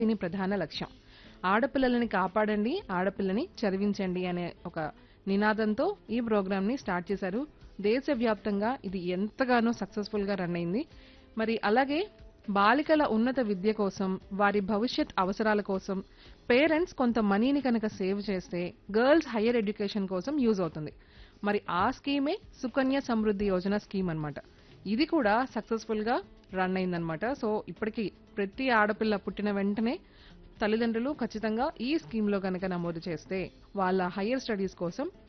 దీని ప్రధాన లక్ష్యం ఆడపిల్లలని కాపాడండి ఆడపిల్లని చదివించండి అనే ఒక నినాదంతో ఈ ప్రోగ్రామ్ ని స్టార్ట్ చేశారు దేశవ్యాప్తంగా ఇది ఎంతగానో సక్సెస్ఫుల్ గా రన్ అయింది మరి అలాగే బాలికల ఉన్నత విద్య కోసం వారి భవిష్యత్ అవసరాల కోసం పేరెంట్స్ కొంత మనీని కనుక సేవ్ చేస్తే గర్ల్స్ హైయర్ ఎడ్యుకేషన్ కోసం యూజ్ అవుతుంది మరి ఆ స్కీమే సుకన్య సమృద్ధి యోజన స్కీమ్ అన్నమాట ఇది కూడా సక్సెస్ఫుల్ గా రన్ అయిందనమాట సో ఇప్పటికి ప్రతి ఆడపిల్ల పుట్టిన వెంటనే తల్లిదండ్రులు ఖచ్చితంగా ఈ స్కీమ్ లో కనుక నమోదు చేస్తే వాళ్ళ హైయర్ స్టడీస్ కోసం